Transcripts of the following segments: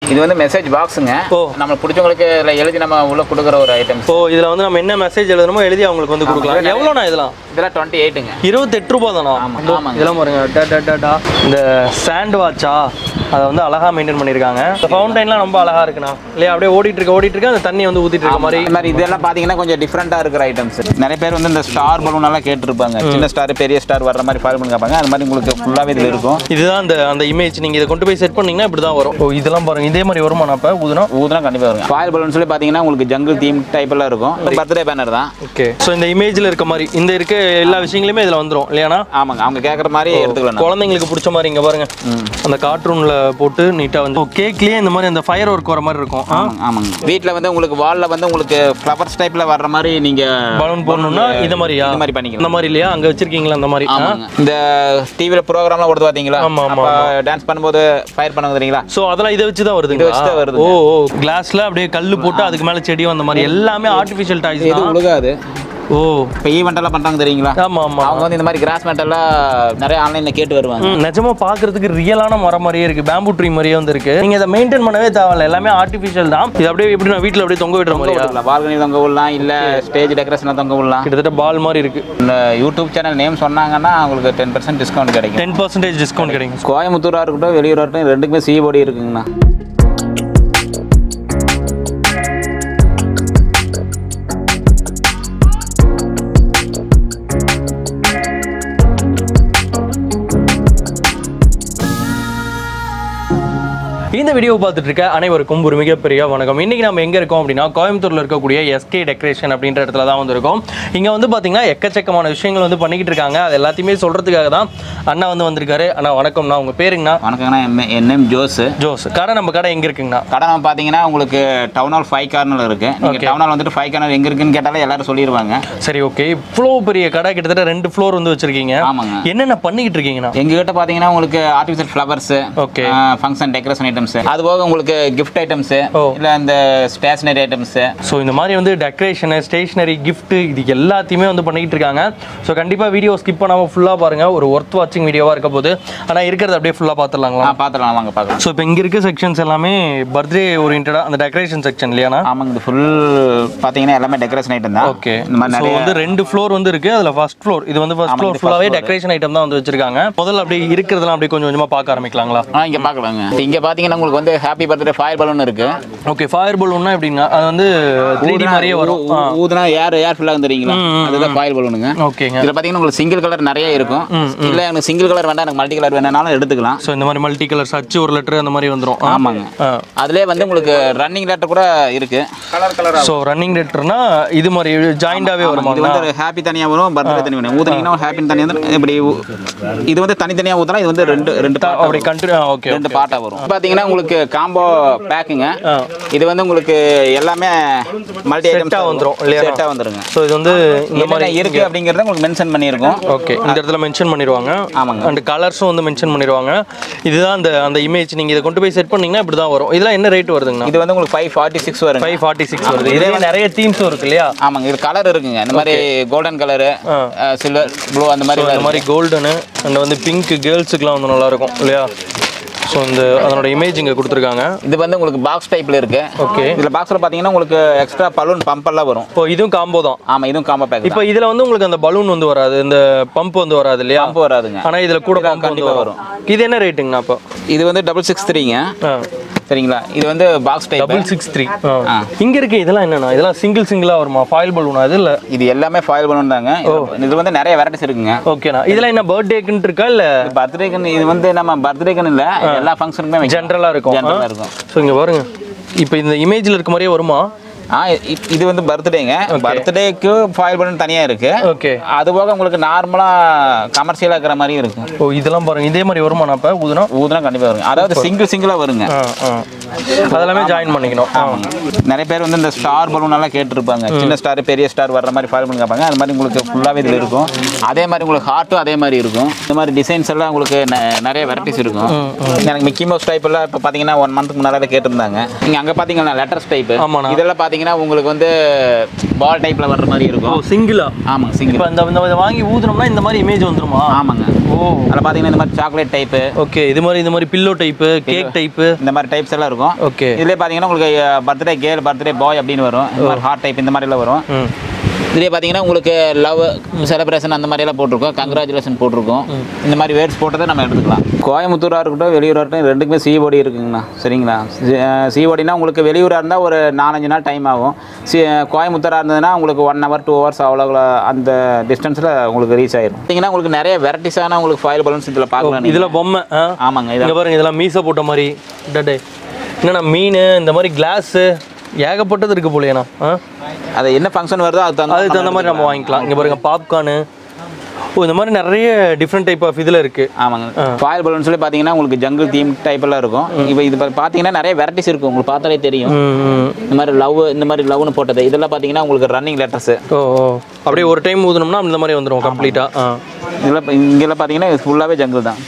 இது வந்து மெசேஜ் பாக்ஸுங்க ஓ. நம்ம பிடிச்சவங்களுக்கு இதில் எழுதி நம்ம உள்ள கொடுக்குற ஒரு ஐட்டம்ஸ் ஓ இதில் வந்து நம்ம என்ன மெசேஜ் எழுதணுமோ எழுதி அவங்களுக்கு வந்து கொடுக்கலாம் எவ்வளோண்ணா இதெல்லாம் இதெல்லாம் டுவெண்ட்டி எயிட்டுங்க இருபத்தெட்டு ரூபா தானா ஆமா, இதோ, ஆமாங்க. இதெல்லாம் பாருங்க டா, டா, டா, டா. இந்த சாண்ட் வாட்சா அதை வந்து அழகா மெயின்டைன் பண்ணியிருக்காங்க இந்த ஃபவுண்டைன்லாம் ரொம்ப அழகா இருக்குண்ணா இல்லையா அப்படியே ஓடிட்டு இருக்க ஓடிட்டு இருக்க அந்த தண்ணி வந்து ஊத்திட்டு இருக்க மாதிரி இந்த மாதிரி இதெல்லாம் பார்த்தீங்கன்னா கொஞ்சம் டிஃப்ரெண்ட்டாக இருக்கிற ஐட்டம்ஸ் நிறைய பேர் வந்து இந்த ஸ்டார் பலூன் எல்லாம் கேட்டிருப்பாங்க சின்ன ஸ்டார் பெரிய ஸ்டார் வர்ற மாதிரி ஃபால் பண்ணி கேட்பாங்க அது மாதிரி உங்களுக்கு ஃபுல்லாகவே இதில் இருக்கும் இதுதான் அந்த அந்த இமேஜ் நீங்க இதை கொண்டு போய் செட் பண்ணீங்கன்னா இப்படி தான் வரும் ஓ இதெல்லாம் பாருங்க இதே மாதிரி வருமா அப்ப ஊதுனா ஊதுனா கண்டிப்பாக வரும் ஃபாயில் பலூன் சொல்லி பார்த்தீங்கன்னா உங்களுக்கு ஜங்கிள் தீம் டைப்லாம் இருக்கும் பர்த்டே பேனர் தான் ஓகே ஸோ இந்த இமேஜ்ல இருக்க மாதிரி இந்த இருக்க எல்லா விஷயங்களுமே இதுல வந்துரும் இல்லையாண்ணா ஆமாங்க அவங்க கேட்குற மாதிரி எடுத்துக்கலாம் குழந்தைங்களுக்கு பிடிச்ச மாதிரி இங்க பாருங்க அந்த கார்ட்டூன்ல போட்டு நீட்டா வந்து கேக்லயே இந்த மாதிரி அந்த ஃபயர் ஒர்க் வர மாதிரி இருக்கும் ஆமாங்க ஆமாங்க வீட்டில் வந்து உங்களுக்கு வாலில் வந்து உங்களுக்கு ஃப்ளவர்ஸ் டைப்பில் வர்ற மாதிரி நீங்கள் பலூன் போடணும்னா இந்த மாதிரியா இந்த மாதிரி பண்ணிக்கலாம் இந்த மாதிரி இல்லையா அங்க வச்சிருக்கீங்களா அந்த மாதிரி ஆ? ஆமாங்க இந்த டிவியில் ப்ரோக்ராம்லாம் ஓடுது பார்த்தீங்களா ஆமா, ஆமா, அப்போ டான்ஸ் பண்ணும்போது ஃபயர் பண்ணுங்க தெரியுங்களா சோ அதெல்லாம் இதை வச்சு தான் வருது இதை வச்சு தான் வருதுங்க. ஓ ஓ கிளாஸ்ல அப்படியே கல்லு போட்டு அதுக்கு மேல செடி வந்த மாதிரி எல்லாமே ஆர்டிஃபிஷியல் டாய்ஸ் இது தான் உழுகாது ஓ இப்போ ஈவெண்ட் எல்லாம் பண்ணுறாங்க தெரியுங்களா ஆமா ஆமா அவங்க வந்து இந்த மாதிரி கிராஸ் மேட்டெல்லாம் நிறைய ஆன்லைனில் கேட்டு வருவாங்க ம், நிஜமா பாக்குறதுக்கு ரியலான மரம் மாதிரியே இருக்கு பேம்பு ட்ரீ மாதிரியே வந்து இருக்கு நீங்க இதை மெயின்டைன் பண்ணவே தேவையில்ல எல்லாமே ஆர்டிஃபிஷியல் தான் இது அப்படியே எப்படி நான் வீட்ல அப்படியே தொங்க விடுற மாதிரியா பால்கனி தொங்க விடலாம் இல்லை ஸ்டேஜ் டெக்கரேஷனில் தொங்க விடலாம் கிட்டத்தட்ட பால் மாதிரி இருக்கு இந்த யூடியூப் சேனல் நேம் சொன்னாங்கன்னா உங்களுக்கு டென் பர்சன்ட் டிஸ்கவுண்ட் கிடைக்கும் டென் பர்சன்டேஜ் டிஸ்கவுண்ட் கிடைக்கும் கோயம்புத்தூராக இருக்கட்டும் வெளியூராக இருக்கட்டும் ரெண்டுக்குமே சிபோடி இருக்குங்கண்ணா இந்த வீடியோ பார்த்துட்டு இருக்க அனைவருக்கும் ஒரு மிகப்பெரிய வணக்கம் இன்னைக்கு நம்ம எங்க இருக்கோம் அப்படின்னா கோயம்புத்தூர்ல இருக்கக்கூடிய எஸ்கே டெக்கரேஷன் அப்படின்ற இடத்துல தான் வந்திருக்கோம் இங்க வந்து பாத்தீங்கன்னா எக்கச்சக்கமான விஷயங்கள் வந்து பண்ணிக்கிட்டு இருக்காங்க அது எல்லாத்தையுமே சொல்றதுக்காக தான் அண்ணா வந்து வந்திருக்காரு அண்ணா வணக்கம்ண்ணா உங்க பேருங்கண்ணா வணக்கங்கண்ணா என் மே- என் நேம் ஜோஸ் ஜோஸ் கடை நம்ம கடை எங்க இருக்குங்கண்ணா கடை நம்ம பார்த்தீங்கன்னா உங்களுக்கு டவுன் ஹால் ஃபைவ் கார்னர் இருக்கு நீங்கள் டவுன் ஹால் வந்துட்டு ஃபைவ் கார்னர் எங்கே இருக்குன்னு கேட்டாலே எல்லாரும் சொல்லிடுவாங்க சரி ஓகே இவ்வளோ பெரிய கடை கிட்டத்தட்ட ரெண்டு ஃப்ளோர் வந்து வச்சிருக்கீங்க ஆமாங்க என்னென்ன பண்ணிக்கிட்டு இருக்கீங்கண்ணா எங்ககிட்ட பார்த்தீங்கன்னா உங்களுக்கு artificial flowers okay function decoration items அது போக உங்களுக்கு கிஃப்ட் ஐட்டம்ஸ் ஓ. இல்லை இந்த ஸ்டேஷனரி ஐட்டம்ஸ் ஸோ இந்த மாதிரி வந்து டெக்கரேஷனு ஸ்டேஷ்னரி gift இது எல்லாத்தையுமே வந்து பண்ணிக்கிட்டு இருக்காங்க ஸோ கண்டிப்பாக வீடியோ ஸ்கிப் பண்ணாமல் ஃபுல்லாக பாருங்கள் ஒரு ஒர்த் வாட்சிங் வீடியோவாக இருக்க போது ஆனால் இருக்கிறது அப்படியே ஃபுல்லாக பார்த்துடலாங்களா ஆ பார்த்துலாம் வாங்க பார்க்கலாம் ஸோ இப்போ இங்கே இருக்க செக்ஷன்ஸ் எல்லாமே பர்த்டே ஓரியன்டாக அந்த டெக்கரேஷன் செக்ஷன் இல்லையாண்ணா ஆமாங்க இது ஃபுல் பார்த்தீங்கன்னா எல்லாமே டெக்கரேஷன் ஐட்டம் தான் ஓகே இந்த மாதிரி ஸோ நிறைய வந்து ரெண்டு ஃப்ளோர் வந்து இருக்கு அதில் ஃபர்ஸ்ட் ஃப்ளோர் இது வந்து ஃபர்ஸ்ட் ஆமா, ஃப்ளோர் இது ஃபுல்லாகவே first floor. டெக்கரேஷன் ஐட்டம் தான் வந்து வச்சிருக்காங்க முதல்ல அப்படியே இருக்கிறதெல்லாம் அப்படியே கொஞ்சம் கொஞ்சமாக பார்க்க ஆரம்பிக்கலாங்களா ஆ இங்கே பார்க்கலாங்க இங்கே பார்த்தீங்கன்னா உங்களுக்கு வந்து happy birthday fire balloon okay ஓகே ஃபயர் பலூன்னா எப்படின்னா அது வந்து த்ரீ டி மாதிரியே வரும் ஊ- ஊ- ஊதுனா ஏர் ஏர் ஃபில் ஆகும் தெரியுங்களா அதுதான் ஃபயர் பலூனுங்க ஓகேங்க இதில் பார்த்தீங்கன்னா உங்களுக்கு சிங்கிள் கலர் நிறைய இருக்கும் இல்லை எனக்கு சிங்கிள் கலர் வேண்டாம் எனக்கு மல்டி கலர் வேணாலும் எடுத்துக்கலாம் ஸோ இந்த மாதிரி மல்டி கலர்ஸ் அச்சு ஒரு லெட்டர் அந்த மாதிரி வந்துடும் ஆமாங்க அதுலேயே வந்து உங்களுக்கு ரன்னிங் லேட்டர் கூட இருக்கு கலர் கலர் ஸோ ரன்னிங் லெட்டர்னா இது மாதிரி ஜாயிண்டாகவே இது வருமாங்களா வந்து ஹாப்பி தனியாக வரும் பர்த்டே தனி வரும் ஊதுனீங்கன்னா ஹாப்பி தனியாக வந்து இப்படி ஊ- இது வந்து தனித்தனியாக ஊற்றலாம் இது வந்து ரெண்டு ரெண்டு part ஆ அப்படி வரும். கண்டினியூ ஓகே ரெண்டு பார்ட்டாக வரும் பார்த்தீங்கன்னா உங்களுக்கு காம்போ பேக்குங்க இது வந்து உங்களுக்கு எல்லாமே மல்டி ஐட்டம் Set ஆ வந்துரும் இல்லையா? செட்டாக வந்துருங்க ஸோ இது வந்து இந்த மாதிரி என்னென்ன இருக்கு அப்படிங்கிறத உங்களுக்கு மென்ஷன் பண்ணியிருக்கோம் ஓகே இந்த இடத்துல மென்ஷன் பண்ணிடுவாங்க ஆமாங்க. அண்ட் கலர்ஸும் வந்து மென்ஷன் பண்ணிடுவாங்க இதுதான் அந்த அந்த இமேஜ் நீங்கள் இதை கொண்டு போய் செட் பண்ணீங்கன்னா இப்படி தான் வரும் இதெல்லாம் என்ன ரேட் வருதுங்கண்ணா இது வந்து உங்களுக்கு ஃபைவ் ஃபார்ட்டி சிக்ஸ் வருங்க ஃபைவ் ஃபார்ட்டி சிக்ஸ் வருது இதே நிறைய தீம்ஸும் இருக்கு இல்லையா ஆமாங்க இது கலர் இருக்குங்க இந்த மாதிரி கோல்டன் கலரு சில்வர் ப்ளூ அந்த மாதிரி இந்த மாதிரி கோல்டனு அண்ட் வந்து பிங்க் கேர்ள்ஸுக்குலாம் வந்து நல்லா இருக்கும் இல்லையா ஸோ இந்த அதனோட இமேஜ் இங்கே கொடுத்துருக்காங்க இது வந்து உங்களுக்கு பாக்ஸ் டைப்ல இருக்கு ஓகே இதுல பாக்ஸ்ல பாத்தீங்கன்னா உங்களுக்கு எக்ஸ்ட்ரா பலூன் பம்ப் எல்லாம் வரும் இப்போ இதுவும் காம்போ தான் ஆமா இதுவும் காம்போ பேக் இப்போ இதில் வந்து உங்களுக்கு அந்த பலூன் வந்து வராது இந்த பம்ப் வந்து வராது இல்லையா பம்ப் வராதுங்க ஆனால் இதில் கூட பம்ப் வந்து கண்டிப்பா வரும் இது என்ன ரேட்டுங்கண்ணா அப்போ இது வந்து டபுள் சிக்ஸ் த்ரீங்க ஆ சரிங்களா இது வந்து box type double six three ஆ. இங்க இருக்க இதெல்லாம் என்னண்ணா இதெல்லாம் சிங்கிள் சிங்கிளா வருமா ஃபாயில் பலூனா இது இல்ல இது எல்லாமே ஃபாயில் பலூன் தாங்க இது- இது வந்து நிறைய வெரைட்டிஸ் இருக்குங்க ஓகேண்ணா இதெல்லாம் என்ன பர்த்டேக்குன்னு இருக்கா இல்ல பர்த்டேக்குன்னு இது வந்து நம்ம பர்த்டேக்குன்னு இல்ல எல்லா ஃபங்க்ஷனுக்குமே வைக்கலாம். ஜென்ரலா இருக்கும் ஜென்ரலா இருக்கும் ஸோ இங்க பாருங்க இப்போ இந்த இமேஜ்ல இருக்க மாதிரியே வருமா ஆ இ- இது வந்து பர்த்டேங்க பர்த்டேக்கு ஃபாயில் பலூன் தனியா இருக்கு ஓகே அது போக உங்களுக்கு நார்மலா கமர்ஷியலா இருக்கிற மாதிரியும் இருக்கும் ஓ இதெல்லாம் பாருங்க இதே மாதிரி வருமாண்ணா அப்ப ஊதுனா ஊதுனா கண்டிப்பா வரும் அதாவது சிங்கிள் சிங்கிளா வருங்க ஆ ஆ அதெல்லாமே ஜாயின் பண்ணிக்கணும் ஆ நிறைய பேர் வந்து இந்த ஸ்டார் பலூன் எல்லாம் கேட்டிருப்பாங்க சின்ன ஸ்டார் பெரிய ஸ்டார் வர்ற மாதிரி ஃபால் பண்ணி கேட்பாங்க அது மாதிரி உங்களுக்கு ஃபுல்லாகவே இதில் இருக்கும் அதே மாதிரி உங்களுக்கு ஹார்ட்டும் அதே மாதிரி இருக்கும் இந்த மாதிரி டிசைன்ஸ் எல்லாம் உங்களுக்கு நெ- நிறைய வெரைட்டிஸ் இருக்கும் எனக்கு மிக்கி மவுஸ் டைப் எல்லாம் இப்போ பார்த்தீங்கன்னா ஒன் மந்த்துக்கு முன்னாடி கேட்டிருந்தாங்க நீங்கள் அங்கே பார்த்தீங்கன்னா லெட்டர்ஸ் டைப் ஆமாண்ணா. இதெல்லாம் பார்த்தீங்கன்னா உங்களுக்கு வந்து பால் டைப்பில் வர்ற மாதிரி ஓ இருக்கும் சிங்கிளா ஆமாங்க சிங்கிள் இப்போ இந்த இந்த இதை வாங்கி ஊதுனோம்னா இந்த மாதிரி இமேஜ் வந்துருமா ஆமாங்க ஓ அதில் பார்த்தீங்கன்னா இந்த மாதிரி சாக்லேட் டைப்பு ஓகே இது மாதிரி இந்த மாதிரி பில்லோ டைப்பு கேக் டைப்பு இந்த மாதிரி டைப்ஸ் எல்லாம் இருக்கும் ஓகே இதுலேயே பார்த்தீங்கன்னா உங்களுக்கு பர்த்டே கேர்ள் பர்த்டே பாய் அப்படின்னு வரும் இந்த மாதிரி ஹார்ட் டைப் இந்த மாதிரிலாம் வரும் ம் இதுலேயே பார்த்தீங்கன்னா உங்களுக்கு லவ் செலிப்ரேஷன் அந்த மாதிரிலாம் போட்டிருக்கோம் கங்க்ராச்சுலேஷன் போட்டிருக்கோம் இந்த மாதிரி வேர்ட்ஸ் போட்டதை நம்ம எடுத்துக்கலாம் கோயம்புத்தூராக இருக்கட்டும் வெளியூராக இருக்கட்டும் ரெண்டுக்குமே சிஓடி இருக்குங்கண்ணா சரிங்களா சிஓடினா உங்களுக்கு வெளியூராக இருந்தால் ஒரு நாலஞ்சு நாள் டைம் ஆகும் சி கோயம்புத்தூராக இருந்ததுன்னா உங்களுக்கு ஒன் ஹவர் டூ ஹவர்ஸ் அவ்வளோ அந்த டிஸ்டன்ஸில் உங்களுக்கு ரீச் ஆயிரும் பார்த்தீங்கன்னா உங்களுக்கு நிறைய வெரைட்டிஸான உங்களுக்கு ஃபைல் பலூன்ஸ் இதில் பார்க்கலாம் நீங்க. இதுல பொம்மை ஆ ஆமாங்க இது இங்க பாருங்க இதெல்லாம் மீசை போட்ட மாதிரி டே என்னண்ணா மீன் இந்த மாதிரி கிளாஸு ஏகப்பட்டது இருக்கு போலையாண்ணா ஆ அது என்ன ஃபங்க்ஷன் வருதோ அது தகுந்த அதுக்கு தகுந்த மாதிரி நம்ம வாங்கிக்கலாம் இங்க பாருங்க பாப்கார்னு ஓ இந்த மாதிரி நிறைய டிஃப்ரெண்ட் டைப் ஆஃப் இதில் இருக்கு ஆமாங்க ஃபாயில் பலூன் சொல்லி பார்த்தீங்கன்னா உங்களுக்கு ஜங்கிள் தீம் டைப்பெல்லாம் இருக்கும் இப்போ இது பா- பார்த்தீங்கன்னா நிறைய வெரைட்டிஸ் இருக்கும் உங்களுக்கு பார்த்தாலே தெரியும் ம், ம். இந்த மாதிரி லவ் இந்த மாதிரி லவ்னு போட்டது இதெல்லாம் பார்த்தீங்கன்னா உங்களுக்கு ரன்னிங் லெட்டர்ஸ் ஓ ஓ அப்படியே ஒரு டைம் ஊதுனோம்னா இந்த மாதிரி வந்துடும் கம்ப்ளீட்டாக ஆ இதெல்லாம் இப்ப இங்கெல்லாம் பார்த்தீங்கன்னா இது ஃபுல்லாகவே ஜங்கிள் தான்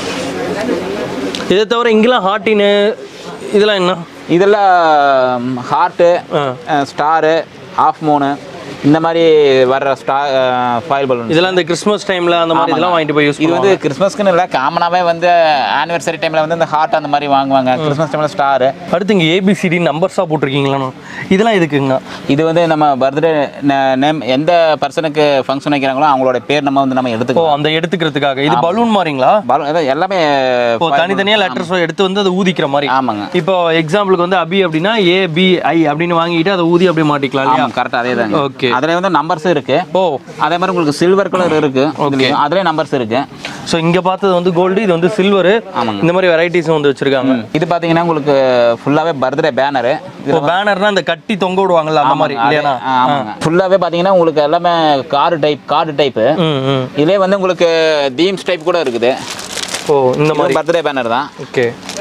இதை தவிர இங்கெல்லாம் ஹார்டின்னு இதெல்லாம் என்ன இதெல்லாம் ஹார்ட்டு ஆ ஸ்டாரு ஆஃப் மூனு இந்த மாதிரி வர்ற ஸ்டா ஃபாயில் பலூன் இதெல்லாம் இந்த கிறிஸ்மஸ் டைம்ல அந்த மாதிரி இதெல்லாம் வாங்கிட்டு போய் யூஸ் இது வந்து கிறிஸ்மஸ்க்குன்னு இல்லை காமனாகவே வந்து ஆனிவர்சரி டைமில் வந்து இந்த ஹார்ட் அந்த மாதிரி வாங்குவாங்க கிறிஸ்மஸ் டைமில் ஸ்டாரு அடுத்து இங்கே ஏபிசிடி நம்பர்ஸாக போட்டிருக்கீங்களாண்ணா இதெல்லாம் எதுக்குங்கண்ணா இது வந்து நம்ம பர்த்டே நேம் எந்த பர்சனுக்கு ஃபங்க்ஷன் வைக்கிறாங்களோ அவங்களோட பேர் நம்ம வந்து நம்ம ஓ எடுத்துக்கலாம் அந்த எடுத்துக்கிறதுக்காக இது பலூன் மாதிரிங்களா பலூன் அதான் எல்லாமே இப்போ தனித்தனியாக லெட்டர்ஸ் எடுத்து வந்து அதை ஊதிக்கிற மாதிரி ஆமாங்க இப்போ எக்ஸாம்பிளுக்கு வந்து அபி அப்படின்னா ஏ பி ஐ அப்படின்னு வாங்கிட்டு அதை ஊதி அப்படியே மாட்டிக்கலாம் இல்லையா ஆமாம் கரெக்டாக அதே தாங்க ஓகே அதில் வந்து நம்பர்ஸ் இருக்கு ஓ அதே மாதிரி உங்களுக்கு சில்வர் கலர் இருக்கு இதுலயும். அதுலயே நம்பர்ஸ் இருக்கு ஸோ இங்கே பார்த்தது வந்து கோல்டு இது வந்து சில்வரு ஆமாங்க. இந்த மாதிரி வெரைட்டிஸும் வந்து வச்சிருக்காங்க இது பார்த்தீங்கன்னா உங்களுக்கு ஃபுல்லாகவே பர்த்டே பேனரு இப்போ பேனர்னா இந்த கட்டி தொங்க விடுவாங்கல்ல அந்த மாதிரி இல்லையாண்ணா ஆமாங்க ஃபுல்லாகவே பார்த்தீங்கன்னா உங்களுக்கு எல்லாமே கார்டு டைப் கார்டு டைப்பு ம் ம் இதுலேயே வந்து உங்களுக்கு தீம்ஸ் டைப் கூட இருக்குது ஓ இந்த மாதிரி பர்த்டே பேனர் தான் ஓகே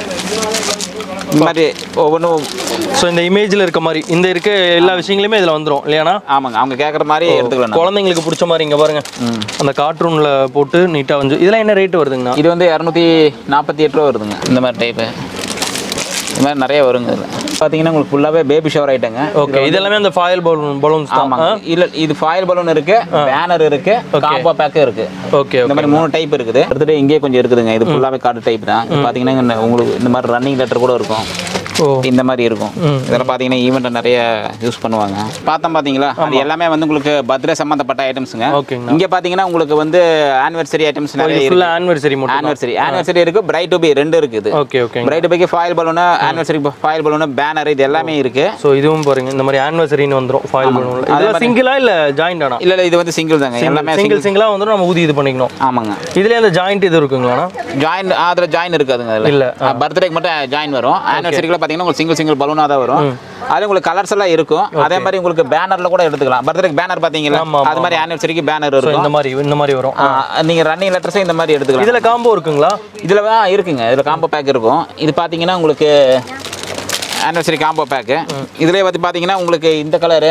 இந்த மாதிரி ஒவ்வொன்றும் ஸோ இந்த இமேஜில் இருக்க மாதிரி இந்த இருக்க எல்லா விஷயங்களுமே இதில் வந்துடும் இல்லையாண்ணா ஆமாங்க அவங்க கேட்குற மாதிரி எடுத்துக்கலாம் குழந்தைங்களுக்கு பிடிச்ச மாதிரி இங்கே பாருங்க அந்த கார்ட்டூனில் போட்டு நீட்டாக வந்து இதெல்லாம் என்ன ரேட் வருதுங்கண்ணா இது வந்து இரநூத்தி நாற்பத்தி எட்டு ரூபா வருதுங்க இந்த மாதிரி டைப்பு இந்த மாதிரி நிறைய வருங்க இதில் பார்த்தீங்கன்னா உங்களுக்கு ஃபுல்லாகவே பேபி ஷவர் ஐட்டங்க ஓகே இது எல்லாமே அந்த ஃபாயில் பலூன் பலூன்ஸ் தான் ஆமாங்க இல்ல இது ஃபாயில் பலூன் இருக்கு பேனர் இருக்கு காம்போ பேக்கு இருக்கு ஓகே இந்த மாதிரி மூணு டைப் இருக்குது அடுத்தது இங்கேயே கொஞ்சம் இருக்குதுங்க இது ஃபுல்லாவே கார்டு டைப் தான் இது பாத்தீங்கன்னா இந்த உங்களுக்கு இந்த மாதிரி ரன்னிங் லெட்டர் கூட இருக்கும் ஓ இந்த மாதிரி இருக்கும் இதெல்லாம் பாத்தீங்கன்னா ஈவெண்ட்டை நிறைய யூஸ் பண்ணுவாங்க பார்த்தோம் பாத்தீங்களா அது எல்லாமே வந்து உங்களுக்கு பர்த்டே சம்மந்தப்பட்ட ஐட்டம்ஸுங்க ஓகேங்கண்ணா இங்க பாத்தீங்கன்னா உங்களுக்கு வந்து ஆனிவர்சரி ஐட்டம்ஸ் நிறைய இருக்கு ஃபுல்லாக ஆனிவர்சரி மட்டும் ஆனிவர்சரி ஆனிவர்சரி இருக்கு பிரைட் டு பி ரெண்டு இருக்குது ஓகே ஓகே பிரைட் டு பிக்கு foil balloon anniversary foil balloon banner இது எல்லாமே இருக்கு ஸோ இதுவும் பாருங்க இந்த மாதிரி ஆனிவர்சரின்னு வந்துடும் ஃபாயில் பலூனில் இதெல்லாம் சிங்கிளா இல்லை ஜாயிண்ட் ஆனா இல்ல இல்ல இது வந்து சிங்கிள் தாங்க எல்லாமே சிங்கிள் சிங்கிளாக வந்துடும் நம்ம ஊதி இது பண்ணிக்கணும் ஆமாங்க இதுலேயே அந்த ஜாயிண்ட் இது இருக்குங்களாண்ணா ஜாயின் அதில் ஜாயின் இருக்காதுங்க அதில் இல்ல. பர்த்டேக்கு மட்டும் ஜாயின் வரும் ஆனிவர்சரிக்குள்ள பார்த்தீங்கன்னா உங்களுக்கு சிங்கிள் சிங்கிள் பலூனாக தான் வரும் அது உங்களுக்கு கலர்ஸ் எல்லாம் இருக்கும் அதே மாதிரி உங்களுக்கு பேனர்ல கூட எடுத்துக்கலாம் பர்த்டேக்கு பேனர் பார்த்தீங்களா ஆமா, ஆமா, அது மாதிரி ஆனிவர்சரிக்கு பேனர் ஸோ இருக்கும் இந்த மாதிரி இந்த மாதிரி வரும் ஆ, நீங்க ரன்னிங் லெட்டர்ஸும் இந்த மாதிரி எடுத்துக்கலாம் இதில் காம்போ இருக்குங்களா இதுல தான் இருக்குங்க இதுல காம்போ பேக் இருக்கும் இது பார்த்தீங்கன்னா உங்களுக்கு ஆனிவர்சரி காம்போ பேக்கு இதுலேயே வந்து பார்த்தீங்கன்னா உங்களுக்கு இந்த கலரு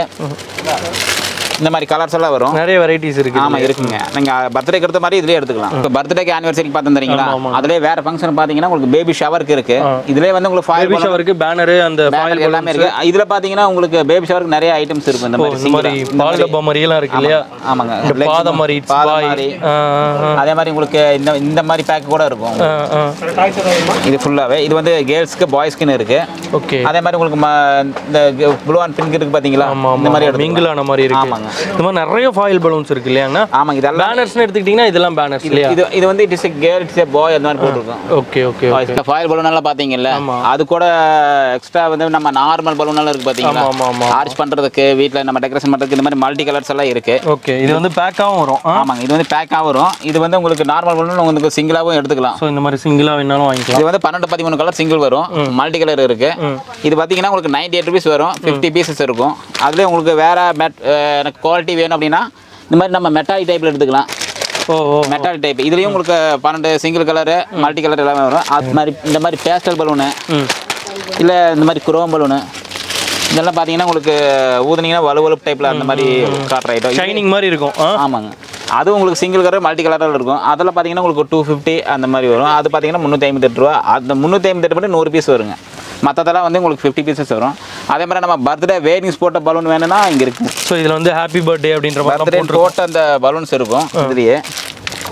இந்த மாதிரி கலர்ஸ் எல்லாம் வரும் நிறைய வெரைட்டிஸ் இருக்கு ஆமா இருக்குங்க நீங்க பர்த்டேக்கு எடுத்த மாதிரி இதுலயே எடுத்துக்கலாம் இப்போ பர்த்டேக்கு ஆனிவர்சரிக்கு பார்த்து தரீங்களா அதுலயே வேற ஃபங்க்ஷன் பாத்தீங்கன்னா உங்களுக்கு பேபி ஷவருக்கு இருக்கு இதுலயே வந்து உங்களுக்கு ஃபாயில் பேபி ஷவருக்கு பேனரு அந்த பேனல் எல்லாமே இருக்கு இதுல பாத்தீங்கன்னா உங்களுக்கு பேபி ஷவருக்கு நிறைய ஐட்டம்ஸ் இருக்கும் இந்த மாதிரி இந்த மாதிரி single-ஆ. பால் டப்பா மாதிரியெல்லாம் இருக்கு இல்லையா ஆமாங்க இந்த legs பாதம் மாதிரி பாதம் பாய் மாதிரி ஆ, ஆ, அதே மாதிரி உங்களுக்கு இந்த இந்த மாதிரி பேக் கூட இருக்கும் ஆ, ஆ. இது ஃபுல்லாவே இது வந்து கேர்ள்ஸ்க்கு பாய்ஸ்க்குன்னு இருக்கு ஓகே அதே மாதிரி உங்களுக்கு ம- இந்த ப்ளூ அண்ட் பிங்க் இருக்கு பாத்தீங்களா ஆமா இந்த மாதிரி எடுத்துக்கலாம். மிங்கிள் ஆன மாதிரி இருக்கு ஆமாங்க. இந்த மாதிரி நிறைய ஃபாயில் பலூன்ஸ் இருக்கு இல்லையாங்கண்ணா ஆமாங்க இதெல்லாம் பேனர்ஸ்னு எடுத்துக்கிட்டிங்கன்னா இதெல்லாம் பேனர்ஸ் இல்லையா இது இது வந்து it is girl it's boy அந்த மாதிரி போட்டிருக்கோம் ஓகே ஓகே இந்த ஃபாயில் பலூன் எல்லாம் பாத்தீங்கல்ல ஆமா. அது கூட எக்ஸ்ட்ரா வந்து நம்ம நார்மல் பலூன் எல்லாம் இருக்கு பாத்தீங்களா ஆமா ஆமா ஆமா ஆர்ச் பண்றதுக்கு வீட்ல நம்ம டெக்கரேஷன் பண்றதுக்கு இந்த மாதிரி மல்டி கலர்ஸ் எல்லாம் இருக்கு ஓகே இது வந்து பேக்காகவும் வரும் ஆ ஆமாங்க இது வந்து பேக்கா வரும் இது வந்து உங்களுக்கு நார்மல் பலூன் உங்களுக்கு சிங்கிளாவும் எடுத்துக்கலாம் ஸோ இந்த மாதிரி சிங்கிளாக வேணாலும் வாங்கிக்கலாம் இது வந்து பன்னெண்டு பதிமூணு கலர் சிங்கிள் வரும் மல்டி கலர் இருக்கு இது பாத்தீங்கன்னா உங்களுக்கு நைன்டி எயிட் ருபீஸ் வரும் ஃபிஃப்டி பீசஸ் இருக்கும் அதுல உங்களுக்கு வேற மெட் எனக்கு குவாலிட்டி வேணும் அப்படின்னா இந்த மாதிரி நம்ம மெட்டாலிக் டைப்ல எடுத்துக்கலாம் ஓ ஓ மெட்டாலிக் டைப் இதுலயும் உங்களுக்கு பன்னெண்டு சிங்கிள் கலரு மல்டி கலர் எல்லாமே வரும் அது மாதிரி இந்த மாதிரி பேஸ்டல் பலூனு ம் இல்ல இந்த மாதிரி குரோம் பலூனு இதெல்லாம் பார்த்தீங்கன்னா உங்களுக்கு ஊதுனீங்கன்னா வலுவலுப்பு டைப்பில் அந்த மாதிரி காட்டுற ஐட்டம் ஷைனிங் மாதிரி இருக்கும் ஆ ஆமாங்க அது உங்களுக்கு சிங்கிள் கலர் மல்டி கலரில் இருக்கும் அதில் பார்த்தீங்கன்னா உங்களுக்கு டூ ஃபிஃப்டி அந்த மாதிரி வரும் அது பார்த்தீங்கன்னா முந்நூற்றி ஐம்பத்தெட்டு ரூபா அந்த முந்நூற்றி ஐம்பத்தெட்டு பண்ணி நூறு பீஸ் வருங்க மற்றதெல்லாம் வந்து உங்களுக்கு ஃபிஃப்டி பீசஸ் வரும் அதே மாதிரி நம்ம பர்த்டே வேரிங்ஸ் போட்ட பலூன் வேணும்னா இங்கே இருக்கும் ஸோ இதில் வந்து ஹாப்பி பர்த்டே அப்படின்ற மாதிரி பர்த்டே போட்ட அந்த பலூன்ஸ் இருக்கும் இதுலேயே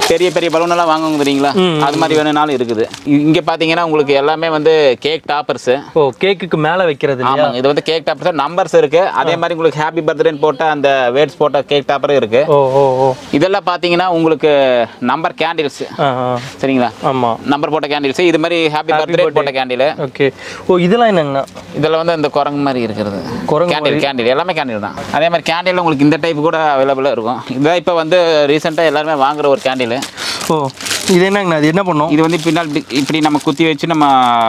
பெரிய பெரிய பலூன் எல்லாம் வாங்குவாங்க தெரியுங்களா அது மாதிரி வேணும்னாலும் இருக்குது இ- இங்க பாத்தீங்கன்னா உங்களுக்கு எல்லாமே வந்து கேக் டாப்பர்ஸ் ஓ கேக்குக்கு மேல வைக்கிறது இல்லையா ஆமாங்க இது வந்து கேக் டாப்பர்ஸ் நம்பர்ஸ் இருக்கு அதே மாதிரி உங்களுக்கு ஹாப்பி பர்த்டேன்னு போட்ட அந்த வேர்ட்ஸ் போட்ட கேக் டாப்பரும் இருக்கு ஓ ஓ ஓ இதெல்லாம் பாத்தீங்கன்னா உங்களுக்கு நம்பர் கேண்டில்ஸ் ஆ ஆ சரிங்களா ஆமா நம்பர் போட்ட கேண்டில்ஸ் இது மாதிரி ஹாப்பி பர்த்டே போட்ட கேண்டில் ஓகே ஓ இதெல்லாம் என்னங்கண்ணா இதெல்லாம் வந்து இந்த குரங்கு மாதிரி இருக்கிறது குரங்கு கேண்டில் கேண்டில் எல்லாமே கேண்டில் தான் அதே மாதிரி கேண்டில் உங்களுக்கு இந்த டைப் கூட அவைலபிளாக இருக்கும் இதான் இப்போ வந்து ரீசெண்டாக எல்லாருமே வாங்குற ஒரு கேண்டில் ஓ இது என்னங்கண்ணா இது என்ன பண்ணும் இது வந்து பின்னால் இப்படி- இப்படி நம்ம குத்தி வச்சு நம்ம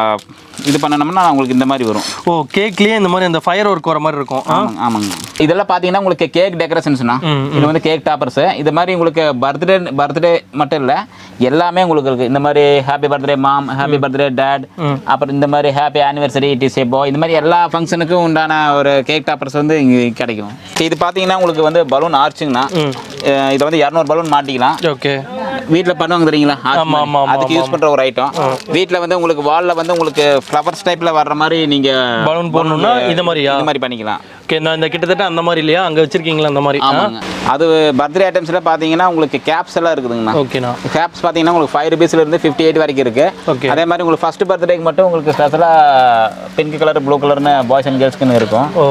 இது பண்ணணும்னா உங்களுக்கு இந்த மாதிரி வரும் ஓ கேக்லயே இந்த மாதிரி அந்த ஃபயர் ஒர்க் வர மாதிரி இருக்கும் ஆ ஆமாங்க ஆமாங்க இதெல்லாம் பார்த்தீங்கன்னா உங்களுக்கு கேக் டெக்கரேஷன்ஸ்னா ம், இது வந்து கேக் டாப்பர்ஸ் இது மாதிரி உங்களுக்கு பர்த்டே பர்த்டே மட்டும் இல்லை எல்லாமே உங்களுக்கு இருக்கு இந்த மாதிரி happy birthday mom happy birthday dad அப்புறம் இந்த மாதிரி happy anniversary it is a boy இந்த மாதிரி எல்லா ஃபங்க்ஷனுக்கும் உண்டான ஒரு கேக் டாப்பர்ஸ் வந்து இங்கே கிடைக்கும் இது பார்த்தீங்கன்னா உங்களுக்கு வந்து பலூன் ஆர்ச்சுங்கண்ணா அஹ் இதை வந்து இரநூறு பலூன் மாட்டிக்கலாம் ஓகே வீட்டில் பண்ணுவாங்க தெரியுங்களா arch ஆமா, மாதிரி. ஆமா, ஆமா, அதுக்கு யூஸ் பண்ணுற ஒரு ஐட்டம் வீட்டில் வந்து உங்களுக்கு வாலில் வந்து உங்களுக்கு ஃப்ளவர்ஸ் டைப்பில் வர்ற மாதிரி நீங்கள் பலூன் போடணும்னா இந்த மாதிரியா இது மாதிரி பண்ணிக்கலாம் ஓகே நான் இந்த கிட்டத்தட்ட அந்த மாதிரி இல்லையா அங்க வச்சிருக்கீங்களா அந்த மாதிரி ஆமாங்க அது பர்த்டே ஐட்டம்ஸில் பார்த்தீங்கன்னா உங்களுக்கு கேப்ஸ் எல்லாம் இருக்குதுங்கண்ணா ஓகேண்ணா கேப்ஸ் பார்த்தீங்கன்னா உங்களுக்கு ஃபைவ் ருபீஸ்ல இருந்து ஃபிஃப்டி எயிட் வரைக்கும் இருக்கு Okay. அதே மாதிரி உங்களுக்கு ஃபர்ஸ்ட் பர்த்டேக்கு மட்டும் உங்களுக்கு ஸ்பெஷலாக பிங்க் கலர் ப்ளூ கலர்னு பாய்ஸ் அண்ட் கேர்ள்ஸ்க்குன்னு இருக்கும் ஓ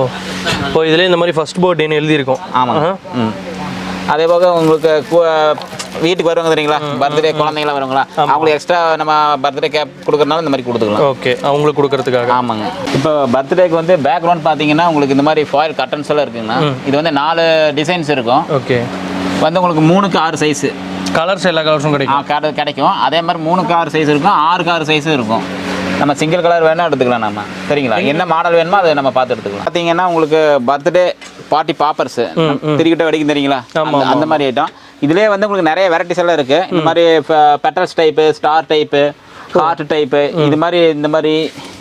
ஓ இதுல இந்த மாதிரி ஃபர்ஸ்ட் பர்த்டேன்னு எழுதியிருக்கும் ஆமாங்க ம் அதே போக உங்களுக்கு கு- வீட்டுக்கு வருவாங்க தெரியுங்களா பர்த்டே குழந்தைங்களாம் வருவாங்களா அவங்களுக்கு எக்ஸ்ட்ரா நம்ம பர்த்டே கேப் கொடுக்கறனால இந்த மாதிரி கொடுத்துக்கலாம் ஓகே அவங்களுக்கு கொடுக்கறதுக்காக ஆமாங்க இப்போ பர்த்டேக்கு வந்து பேக்ரவுண்ட் பார்த்தீங்கன்னா உங்களுக்கு இந்த மாதிரி ஃபாயில் கட்டன்ஸ் எல்லாம் இருக்குங்கண்ணா இது வந்து நாலு டிசைன்ஸ் இருக்கும் ஓகே வந்து உங்களுக்கு மூணுக்கு ஆறு சைஸு கலர்ஸ் எல்லா கலர்ஸும் கிடைக்கும் கடை கிடைக்கும் அதே மாதிரி மூணுக்கு ஆறு சைஸ் இருக்கும் ஆறுக்கு ஆறு சைஸும் இருக்கும் நம்ம சிங்கிள் கலர் வேணா எடுத்துக்கலாம் நம்ம சரிங்களா என்ன மாடல் வேணுமோ அதை நம்ம பார்த்து எடுத்துக்கலாம் பார்த்தீங்கன்னா உங்களுக்கு பர்த்டே பார்ட்டி பாப்பர்ஸ் திருக்கிட்ட வெடிக்கும் தெரியுங்களா அந்த- அந்த மாதிரி ஐட்டம் இதுலேயே வந்து உங்களுக்கு நிறைய வெரைட்டிஸ் எல்லாம் இருக்கு இந்த மாதிரி petals type star type heart type இது மாதிரி இந்த மாதிரி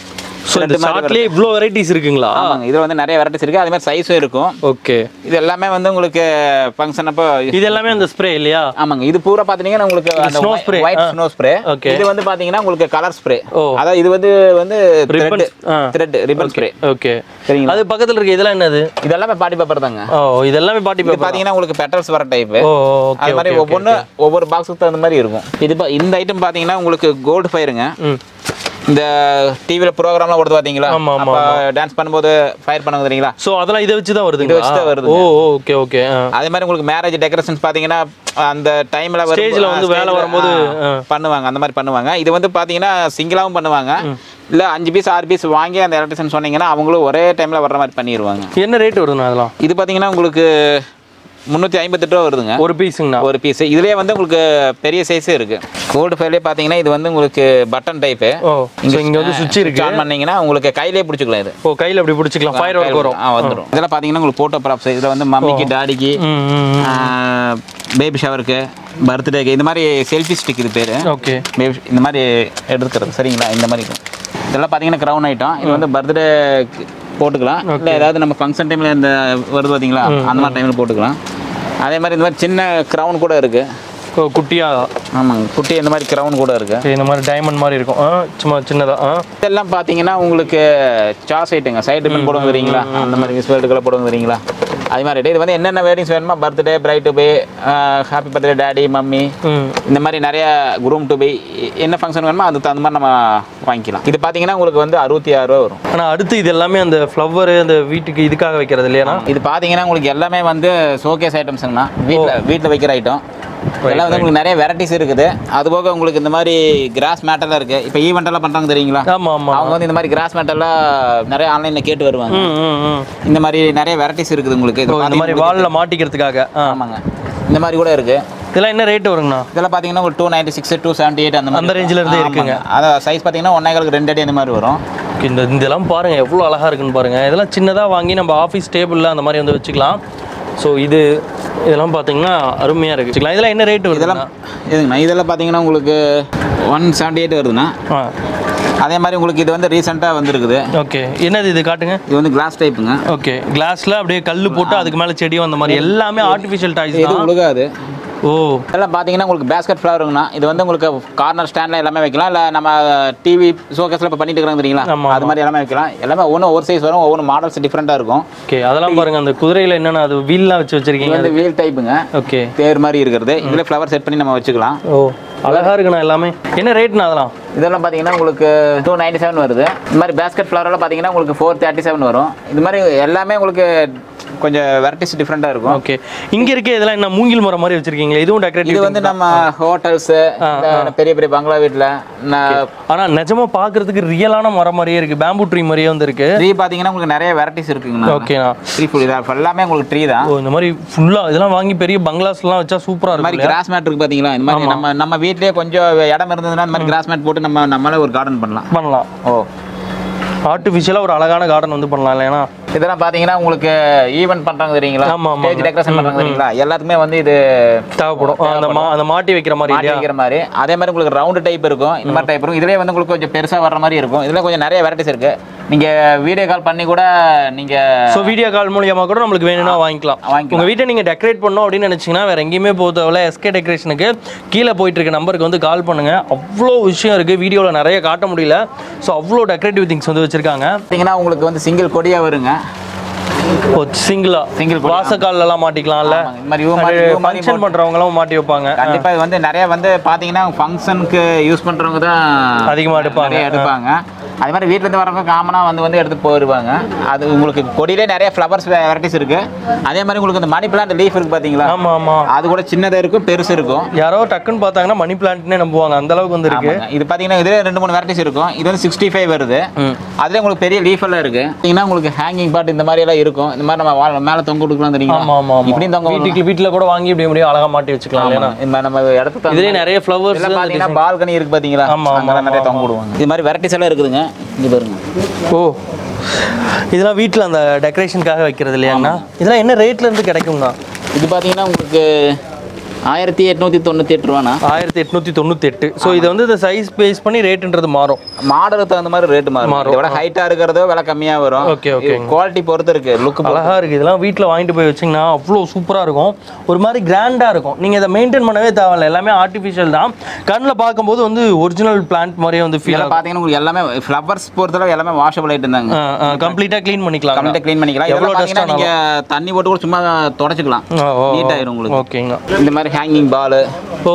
ஸோ இந்த thread மாதிரி ஷார்ட்லேயே இவ்வளோ வெரைட்டிஸ் இருக்குங்களா ஆமாங்க இதில் வந்து நிறைய வெரைட்டிஸ் இருக்கு அதே மாதிரி சைஸும் இருக்கும் ஓகே இது எல்லாமே வந்து உங்களுக்கு ஃபங்க்ஷன் அப்போ இது எல்லாமே அந்த ஸ்ப்ரே இல்லையா ஆமாங்க இது பூரா பாத்தீங்கன்னா உங்களுக்கு அந்த snow spray. ஒயிட் ஆ. Snow spray Okay. இது வந்து பாத்தீங்கன்னா உங்களுக்கு கலர் ஸ்ப்ரே ஓ. அதாவது இது வந்து வந்து Ribbons. ஆ. த்ரெட் ரிப்பன் ஸ்ப்ரே ஓகே சரிங்களா அது பக்கத்துல இருக்க இதெல்லாம் என்னது இதெல்லாமே பாட்டி பேப்பர் தாங்க ஓ இதெல்லாமே பாட்டி இது பேப்பர் பாத்தீங்கன்னா உங்களுக்கு பெட்டல்ஸ் வர டைப் ஓ ஓகே அது மாதிரி ஒவ்வொன்று ஒவ்வொரு பாக்ஸுக்கு தகுந்த மாதிரி இருக்கும் இது பா- இந்த ஐட்டம் பாத்தீங்கன்னா உங்களுக்கு கோல்டு ஃபயருங்க ம் இந்த டிவியில் ப்ரோக்ராம்லாம் கொடுத்து பார்த்தீங்களா ஆமா, ஆமா, அப்போ டான்ஸ் பண்ணும்போது ஃபயர் பண்ணுங்க தெரியுங்களா ஸோ அதெல்லாம் இதை வச்சு தான் வருதுங்க இதை வச்சு தான் வருதுங்க. ஓ ஓகே ஓகே அதே மாதிரி உங்களுக்கு மேரேஜ் டெக்கரேஷன்ஸ் பார்த்தீங்கன்னா அந்த டைமில் Stageல வந்து வேலை வரும்போது, ஆ. பண்ணுவாங்க அந்த மாதிரி பண்ணுவாங்க இது வந்து பார்த்தீங்கன்னா சிங்கிளாகவும் பண்ணுவாங்க இல்லை அஞ்சு பீஸ் ஆறு பீஸ் வாங்கி அந்த எலக்ட்ரிஷன் சொன்னீங்கன்னா அவங்களும் ஒரே டைமில் வர்ற மாதிரி பண்ணிடுவாங்க என்ன ரேட் வருதுண்ணா அதெல்லாம் இது பார்த்தீங்கன்னா உங்களுக்கு முந்நூற்றி ஐம்பத்தெட்டு ரூபா வருதுங்க ஒரு பீஸுங்கண்ணா ஒரு பீஸ் இதுலேயே வந்து உங்களுக்கு பெரிய சைஸே இருக்கு கோல்டு ஃபைவ்லேயே பார்த்தீங்கன்னா இது வந்து உங்களுக்கு பட்டன் டைப்பு ஓ ஸோ இங்கே வந்து சுவிட்ச் இருக்கு ஆன் பண்ணீங்கன்னா உங்களுக்கு கையிலே பிடிச்சிக்கலாம் இது ஓ கையில் அப்படி பிடிச்சிக்கலாம் ஃபயர் ஒர்க் வரும் ஆ வந்துடும் இதெல்லாம் பார்த்தீங்கன்னா உங்களுக்கு ஃபோட்டோ ப்ராப்ஸ் இதில் வந்து மம்மிக்கு டாடிக்கு ம் ம் பேபி ஷவருக்கு பர்த்டேக்கு இந்த மாதிரி செல்ஃபி ஸ்டிக் இது பேர் ஓகே பேபி இந்த மாதிரி எடுக்கிறது சரிங்களா இந்த மாதிரி இருக்கும் இதெல்லாம் பார்த்தீங்கன்னா க்ரௌன் ஐட்டம் இது வந்து பர்த்டே போட்டுக்கலாம் இல்லை ஏதாவது நம்ம ஃபங்க்ஷன் டைமில் இந்த வருது பார்த்தீங்களா அந்த மாதிரி டைமில் போட்டுக்கலாம் அதே மாதிரி இந்த மாதிரி சின்ன க்ரௌன் கூட இருக்குது ஓ குட்டியா ஆமாங்க குட்டி இந்த மாதிரி க்ரௌன் கூட இருக்குது சரி, இந்த மாதிரி டைமண்ட் மாதிரி இருக்கும் ஆ சும்மா சின்னதா ஆ இதெல்லாம் பார்த்தீங்கன்னா உங்களுக்கு சாஸ் ஐட்டுங்க சைடு ரிப்பன் போடுவாங்க தெரியுங்களா அந்த மாதிரி மிஸ் வேர்ல்டுக்கெல்லாம் போடுவாங்க தெரியுங்களா அது மாதிரி இது வந்து என்னென்ன வேரிங்ஸ் வேணுமோ birthday bride to be happy birthday daddy mummy ம் இந்த மாதிரி நிறைய குரூம் டு பே என்ன ஃபங்க்ஷன் வேணுமோ அதுக்கு தகுந்த மாதிரி நம்ம வாங்கிக்கலாம் இது பார்த்தீங்கன்னா உங்களுக்கு வந்து அறுபத்தி ஆறு ரூபா வரும் ஆனால் அடுத்து இது எல்லாமே அந்த ஃப்ளவர் அந்த வீட்டுக்கு இதுக்காக வைக்கிறது இல்லையாண்ணா இது பார்த்தீங்கன்னா உங்களுக்கு எல்லாமே வந்து ஷோகேஸ் ஐட்டம்ஸுங்கண்ணா வீட்டில் வீட்டில் வைக்கிற ஐட்டம் இதெல்லாம் வந்து உங்களுக்கு நிறைய வெரைட்டிஸ் இருக்குது அது போக உங்களுக்கு இந்த மாதிரி கிராஸ் மேட்டெல்லாம் இருக்குது இப்போ ஈவெண்ட் எல்லாம் பண்ணுறாங்க தெரியுங்களா ஆமாம் ஆமாம் அவங்க வந்து இந்த மாதிரி கிராஸ் மேட்டெல்லாம் நிறைய ஆன்லைனில் கேட்டு வருவாங்க ம் ம் ம் இந்த மாதிரி நிறைய வெரைட்டிஸ் இருக்குது உங்களுக்கு இது ஓ இந்த மாதிரி வாலில் மாட்டிக்கிறதுக்காக ஆ ஆமாங்க இந்த மாதிரி கூட இருக்கு இதெல்லாம் என்ன ரேட் வருங்கண்ணா இதெல்லாம் பார்த்தீங்கன்னா ஒரு two ninety six two seventy eight அந்த மாதிரி அந்த range ல இருந்தே ஆமாங்க. இருக்குங்க. அதான் சைஸ் பார்த்தீங்கன்னா ஒன்னேகாலுக்கு ரெண்டு அடி அந்த மாதிரி வரும் Okay, இந்த இதெல்லாம் பாருங்க எவ்வளோ அழகா இருக்குன்னு பாருங்க இதெல்லாம் சின்னதாக வாங்கி நம்ம ஆஃபீஸ் டேபிளில் அந்த மாதிரி வந்து வச்சுக்கலாம் ஸோ இது இதெல்லாம் பார்த்தீங்கன்னா அருமையாக இருக்கு வச்சுக்கலாம் இதெல்லாம் என்ன ரேட் வருது இதெல்லாம் இதுங்கண்ணா இதெல்லாம் பார்த்தீங்கன்னா உங்களுக்கு ஒன் செவன்ட்டி எயிட் வருதுண்ணா ஆ அதே மாதிரி உங்களுக்கு இது வந்து ரீசெண்டாக வந்திருக்குது ஓகே என்னது இது காட்டுங்க இது வந்து கிளாஸ் டைப்புங்க ஓகே கிளாஸ்ல அப்படியே கல் போட்டு அதுக்கு மேலே செடி வந்த மாதிரி எல்லாமே ஆர்டிஃபிஷியல் டாய்ஸ் இது தான் உழுகாது ஓ இதெல்லாம் பார்த்தீங்கன்னா உங்களுக்கு பேஸ்கெட் ஃப்ளவருங்கண்ணா இது வந்து உங்களுக்கு கார்னர் ஸ்டாண்டில் எல்லாமே வைக்கலாம் இல்லை நம்ம டிவி ஷோகேஸில் இப்போ பண்ணிட்டு இருக்கிறாங்க தெரியுங்களா ஆமா, அது மாதிரி எல்லாமே வைக்கலாம் எல்லாமே ஒவ்வொன்று ஒரு சைஸ் வரும் ஒவ்வொரு மாடல்ஸ் டிஃப்ரெண்ட்டாக இருக்கும் ஓகே அதெல்லாம் பாருங்க அந்த குதிரையில என்னென்ன அது வீல்லாம் வச்சு இது வச்சிருக்கீங்க வந்து வீல் டைப்புங்க ஓகே தேர் மாதிரி இருக்கிறது இதில் ஃப்ளவர் செட் பண்ணி நம்ம வச்சுக்கலாம் ஓ அழகா இருக்குண்ணா எல்லாமே என்ன ரேட்ண்ணா அதெல்லாம் இதெல்லாம் பார்த்தீங்கன்னா உங்களுக்கு டூ நைன்டி செவன் வருது இந்த மாதிரி பேஸ்கெட் ஃப்ளவரெல்லாம் பார்த்தீங்கன்னா உங்களுக்கு ஃபோர் தேர்ட்டி செவன் வரும் இது மாதிரி எல்லாமே உங்களுக்கு கொஞ்சம் வெரைட்டிஸ் டிஃப்ரெண்ட்டாக இருக்கும் ஓகே இங்க இருக்க இதெல்லாம் என்ன மூங்கில் மரம் மாதிரி வச்சிருக்கீங்களா இதுவும் இது டெக்கரேட்டிவ் வந்து நம்ம ஹோட்டல்ஸு பெரிய பெரிய பங்களா வீட்டில் ஆனா நிஜமா பாக்குறதுக்கு ரியலான மரம் மாதிரியே இருக்கு பேம்பு ட்ரீ மாதிரியே வந்து இருக்கு ட்ரீ பார்த்தீங்கன்னா உங்களுக்கு நிறைய வெரைட்டிஸ் இருக்குங்கண்ணா ஓகேண்ணா ட்ரீ ஃபுல் இதாக எல்லாமே உங்களுக்கு ட்ரீ தான் ஓ இந்த மாதிரி ஃபுல்லா இதெல்லாம் வாங்கி பெரிய பங்களாஸ்லாம் வச்சா சூப்பரா இந்த மாதிரி இருக்கும் கிராஸ் மேட் இருக்கு பாத்தீங்களா இந்த மாதிரி நம்ம நம்ம வீட்லயே கொஞ்சம் இடம் இருந்ததுன்னா இந்த மாதிரி கிராஸ் மேட் போட்டு நம்ம நம்மளே ஒரு கார்டன் பண்ணலாம் பண்ணலாம் ஓ ஆர்டிஃபிஷியலாக ஒரு அழகான கார்டன் வந்து பண்ணலாம் இல்லையா இதெல்லாம் பாத்தீங்கன்னா உங்களுக்கு ஈவென்ட் பண்றாங்க தெரியுங்களா ஆமா, ஆமாங்க. ஸ்டேஜ் டெக்கரேஷன் பண்றாங்க தெரியுங்களா எல்லாத்துக்குமே வந்து இது தேவைப்படும் ஆ, அந்த மா அந்த மாட்டி வைக்கிற மாதிரி மாட்டி இல்லையா வைக்கிற மாதிரி அதே மாதிரி உங்களுக்கு ரவுண்டு டைப் இருக்கும் இந்த மாதிரி டைப் இருக்கும் இதுலயே வந்து உங்களுக்கு கொஞ்சம் பெருசா வர்ற மாதிரி இருக்கும் இதுல கொஞ்சம் நிறைய வெரைட்டிஸ் இருக்கு நீங்க வீடியோ கால் பண்ணி கூட நீங்க ஸோ வீடியோ கால் மூலியமா கூட நம்மளுக்கு வேணும்னா வாங்கிக்கலாம் வாங்கிக்கலாம். உங்க வீட்டை நீங்க டெக்கரேட் பண்ணோம் அப்படின்னு நினைச்சீங்கன்னா வேற எங்கேயுமே போக தேவையில்ல எஸ்கே டெக்கரேஷனுக்கு கீழே போயிட்டு இருக்க நம்பருக்கு வந்து கால் பண்ணுங்க அவ்வளோ விஷயம் இருக்கு வீடியோவில் நிறைய காட்ட முடியல ஸோ அவ்வளோ டெக்கரேட்டிவ் திங்ஸ் வந்து வச்சிருக்காங்க பாத்தீங்கன்னா உங்களுக்கு வந்து சிங்கிள் கொடியா வருங்க ஓ சிங்கிளா Single கொடி, வாசக்கால்ல எல்லாம் மாட்டிக்கலாம்ல ஆமாங்க. இந்த மாதிரி இவ மாதிரி இவ மாதிரி ஃபங்க்ஷன் பண்றவங்களும் மாட்டி வைப்பாங்க கண்டிப்பா இது வந்து நிறைய வந்து பாத்தீங்கன்னா ஃபங்க்ஷனுக்கு யூஸ் பண்றவங்க தான் அதிகமா எடுப்பாங்க. நிறைய எடுப்பாங்க அதே மாதிரி வீட்ல இருந்து வரவங்க காமனா வந்து வந்து எடுத்து போயிருவாங்க அது உங்களுக்கு கொடியிலே நிறைய ஃப்ளவர்ஸ் வெரைட்டிஸ் இருக்கு அதே மாதிரி உங்களுக்கு இந்த மணி பிளான்ட் லீஃப் இருக்கு பாத்தீங்களா ஆமா ஆமா அது கூட சின்னதா இருக்கும் பெருசு இருக்கும் யாரோ டக்குன்னு பார்த்தாங்கன்னா மணி பிளான்ட்னே நம்புவாங்க அந்த அளவுக்கு வந்து இருக்கு ஆமாங்க. இது பாத்தீங்கன்னா இதுல ரெண்டு மூணு வெரைட்டிஸ் இருக்கும் இது வந்து சிக்ஸ்டி ஃபைவ் வருது ம். அதுல உங்களுக்கு பெரிய லீஃப் எல்லாம் இருக்கு பாத்தீங்கன்னா உங்களுக்கு ஹேங்கிங் பாட் இந்த மாதிரி எல்லாம் இருக்கும் இந்த மாதிரி நம்ம wall மேல தொங்க கொடுக்கலாம் தெரியுங்களா ஆமா ஆமா ஆமா இப்படியும் தொங்க விடலாம். வீட்டுக்கு வீட்டுல கூட வாங்கி இப்படி முடியும் அழகா மாட்டி வச்சுக்கலாம் இல்லையா இந்த மாதிரி நம்ம இடத்துக்கு இதுலயே நிறைய ஃப்ளவர்ஸ் இதெல்லாம் பாத்தீங்கன்னா பால்கனி இருக்கு பாத்தீங்களா ஆமா, ஆமா, அங்கெல்லாம் நிறைய தொங்க விடுவாங்க இது மாதிரி வெரைட்டிஸ் எல்லாம் இருக்குதுங்க இங்க பாருங்க ஓ இதெல்லாம் வீட்டில் அந்த டெக்கரேஷனுக்காக வைக்கிறது இல்லையாண்ணா இதெல்லாம் என்ன ரேட்ல இருந்து கிடைக்குங்கண்ணா இது பாத்தீங்கன்னா உங்களுக்கு ஆயிரத்தி எட்நூத்தி தொண்ணூத்தி எட்டு ரூபாண்ணா ஆயிரத்தி எட்நூத்தி தொண்ணூத்தி எட்டு ஸோ இது வந்து இந்த சைஸ் பேஸ் பண்ணி ரேட்டுன்றது மாறும் மாடலுக்கு தகுந்த மாதிரி ரேட் மாறும் இதை விட ஹைட்டா இருக்கிறதோ விலை கம்மியா வரும் Okay, okay. குவாலிட்டி பொறுத்து இருக்கு லுக் அழகா இருக்கு இதெல்லாம் வீட்டில் வாங்கிட்டு போய் வச்சிங்கன்னா அவ்வளோ சூப்பராக இருக்கும் ஒரு மாதிரி கிராண்டாக இருக்கும் நீங்கள் இதை மெயின்டைன் பண்ணவே தேவையில்ல எல்லாமே ஆர்டிஃபிஷியல் தான் கண்ணில் பார்க்கும்போது வந்து ஒரிஜினல் பிளான்ட் மாதிரியே வந்து ஃபீல் இதெல்லாம் பாத்தீங்கன்னா உங்களுக்கு எல்லாமே ஃப்ளவர்ஸ் பொறுத்தளவு எல்லாமே வாஷபிள் ஐட்டம் தாங்க கம்ப்ளீட்டாக க்ளீன் பண்ணிக்கலாம் கம்ப்ளீட் க்ளீன் பண்ணிக்கலாம் எவ்வளோ எவ்வளோ dust பாத்தீங்கன்னா நீங்க தண்ணி போட்டு கூட சும்மா தொடச்சிக்கலாம் நீட் ஆயிரும் உங்களுக்கு ஓகேங்க இந்த மாதிரி ஹேங்கிங் பால் ஓ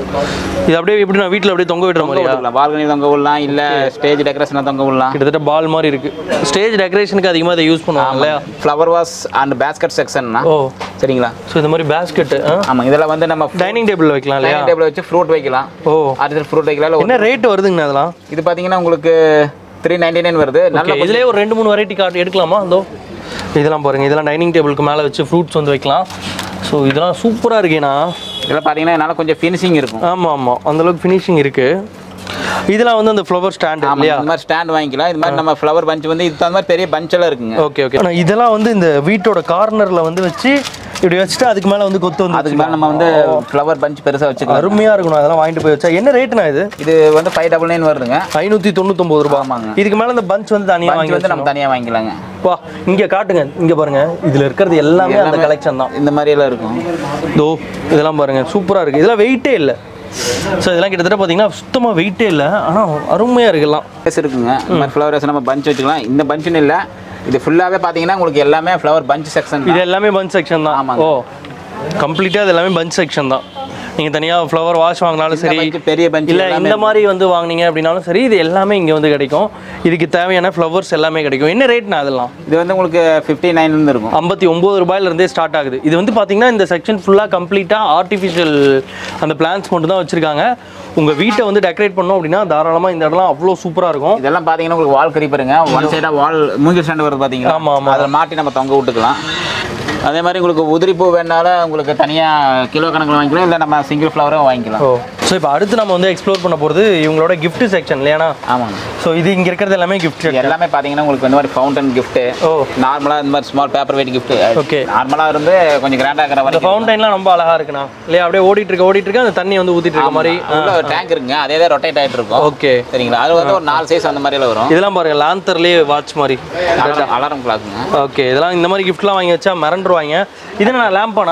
இது அப்படியே எப்படி நான் வீட்டில் அப்படியே தொங்க விடுற மாதிரியா விடலாம் பால்கனி தொங்க விடலாம் இல்ல ஸ்டேஜ் டெக்கரேஷன் தொங்க விடலாம் கிட்டத்தட்ட பால் மாதிரி இருக்கு ஸ்டேஜ் டெக்கரேஷனுக்கு அதிகமாக இதை யூஸ் பண்ணுவாங்க இல்லையா ஃப்ளவர் வாஸ் அண்ட் பேஸ்கெட் செக்ஷன்னா ஓ சரிங்களா ஸோ இந்த மாதிரி பேஸ்கெட்டு ஆமா இதெல்லாம் வந்து நம்ம டைனிங் டேபிள் வைக்கலாம் இல்லையா டைனிங் டேபிள் வச்சு ஃப்ரூட் வைக்கலாம் ஓ அடுத்த ஃப்ரூட் வைக்கலாம் இல்ல என்ன ரேட் வருதுங்கண்ணா அதெல்லாம் இது பாத்தீங்கன்னா உங்களுக்கு த்ரீ நைன்டி நைன் வருது நல்ல ஓகே இதுலேயே ஒரு ரெண்டு மூணு வெரைட்டி கார்டு எடுக்கலாமா அதோ இதெல்லாம் பாருங்க இதெல்லாம் டைனிங் டேபிளுக்கு மேலே வச்சு ஃப்ரூட்ஸ் வந்து வைக்கலாம் ஸோ இதெல்லாம் சூப்பராக இருக்கேண்ணா இதெல்லாம் பாத்தீங்கன்னா என்னால கொஞ்சம் ஃபினிஷிங் இருக்கும் ஆமாம் ஆமாம் அந்தளவுக்கு ஃபினிஷிங் இருக்கு இதெல்லாம் வந்து அந்த ஃப்ளவர் ஸ்டாண்ட் ஆமா இல்லையா இந்த மாதிரி ஸ்டாண்ட் வாங்கிக்கலாம் இது மாதிரி நம்ம ஃப்ளவர் பஞ்ச் வந்து இது தகுந்த மாதிரி பெரிய பஞ்ச் எல்லாம் இருக்குங்க ஓகே ஓகே ஆனால் இதெல்லாம் வந்து இந்த வீட்டோட கார்னரில் வந்து வச்சு இப்படி வச்சுட்டு அதுக்கு மேலே வந்து கொத்து வந்து அதுக்கு மேல நம்ம வந்து ஃப்ளவர் பஞ்ச் பெருசா வச்சுக்கலாம் அருமையாக இருக்கணும் அதெல்லாம் வாங்கிட்டு போய் வச்சா என்ன ரேட்டுண்ணா இது இது வந்து ஃபைவ் டபுள் நைன் வருதுங்க ஐநூற்றி தொண்ணூத்தொம்பது ரூபாய் ஆமாங்க. இதுக்கு மேலே இந்த பஞ்ச் வந்து தனியாக பஞ்ச் வாங்கி வந்து நம்ம தனியா வாங்கிக்கலாங்க வா இங்கே காட்டுங்க இங்கே பாருங்க இதில் இருக்கிறது எல்லாமே அந்த எல்லாமே கலெக்ஷன் தான் இந்த மாதிரி எல்லாம் இருக்கும் தோ இதெல்லாம் பாருங்க சூப்பராக இருக்குது இதெல்லாம் வெயிட்டே இல்லை ஸோ இதெல்லாம் கிட்டத்தட்ட பார்த்தீங்கன்னா சுத்தமாக வெயிட்டே இல்லை ஆனால் அருமையாக இருக்குலாம் Flowers இருக்குங்க இந்த மாதிரி ஃப்ளவர்ஸ் நம்ம பஞ்ச் வச்சுக்கலாம் இந்த பஞ்சுன்னு இல்லை இது ஃபுல்லாவே பாத்தீங்கன்னா உங்களுக்கு எல்லாமே ஃப்ளவர் பஞ்ச் செக்ஷன் இது எல்லாமே பஞ்ச் செக்ஷன் தான் ஆமாங்க. ஓ கம்ப்ளீட்டாக இது எல்லாமே பஞ்ச் செக்ஷன் தான் நீங்கள் தனியாக ஃப்ளவர் வாஷ் வாங்கினாலும் சரி பெரிய பஞ்ச் இல்லை இந்த மாதிரி வந்து வாங்குனீங்க அப்படின்னாலும் சரி இது எல்லாமே இங்கே வந்து கிடைக்கும் இதுக்கு தேவையான ஃப்ளவர்ஸ் எல்லாமே கிடைக்கும் என்ன ரேட்னா அதெல்லாம் இது வந்து உங்களுக்கு ஃபிஃப்டி நைன்லேருந்து இருக்கும் ஐம்பத்தி ஒம்பது ரூபாயிலிருந்தே ஸ்டார்ட் ஆகுது இது வந்து பார்த்தீங்கன்னா இந்த செக்ஷன் ஃபுல்லாக கம்ப்ளீட்டாக ஆர்டிஃபிஷியல் அந்த பிளான்ஸ் மட்டும் தான் வச்சுருக்காங்க உங்கள் வீட்டை வந்து டெக்கரேட் பண்ணோம் அப்படின்னா தாராளமாக இந்த இடம்லாம் அவ்வளோ சூப்பராக இருக்கும் இதெல்லாம் பாத்தீங்கன்னா உங்களுக்கு வால் கறிப்பருங்க ஒன் சைடா வால் மூங்கில் ஸ்டாண்ட் வருது பாத்தீங்களா ஆமா, ஆமா. அதில் மாட்டி நம்ம தொங்க விட்டுக்கலாம் அதே மாதிரி உங்களுக்கு உதிரி பூ வேணாலும் உங்களுக்கு தனியா கிலோ கணக்கில் வாங்கிக்கலாம் இல்லை நம்ம சிங்கிள் ஃப்ளவரும் வாங்கிக்கலாம் ஓ ஸோ இப்போ அடுத்து நம்ம வந்து எக்ஸ்ப்ளோர் பண்ண போகிறது இவங்களோட gift செக்ஷன் இல்லையாண்ணா ஆமாங்க ஸோ இது இங்கே இருக்கிறது எல்லாமே gift இது எல்லாமே பாத்தீங்கன்னா உங்களுக்கு இந்த மாதிரி ஃபவுண்டன் gift ஓ நார்மலா இந்த மாதிரி small paper weight gift Okay. நார்மலா இருந்து கொஞ்சம் கிராண்டா இருக்கிற இந்த மாதிரி ஃபவுண்டைன்லாம் ரொம்ப அழகா இருக்குண்ணா இல்லையா அப்படியே ஓடிட்டு இருக்க ஓடிட்டு இருக்க அந்த தண்ணி வந்து ஊத்திட்டு இருக்க மாதிரி உள்ள ஒரு டேங்க் இருக்குங்க அதே தான் ரொட்டேட் ஆயிட்டு இருக்கும் ஓகே சரிங்களா அது வந்து ஒரு நாலு சைஸ் அந்த மாதிரி எல்லாம் வரும் இதெல்லாம் பாருங்க லாந்தர்லேயே வாட்ச் மாதிரி அலாரம் அலாரம் கிளாக்குங்க ஓகே இதெல்லாம் இந்த மாதிரி கிஃப்ட்லாம் வாங்கி வச்சா மிரண்டுருவாங்க இது நான் லேம்பாண்ணா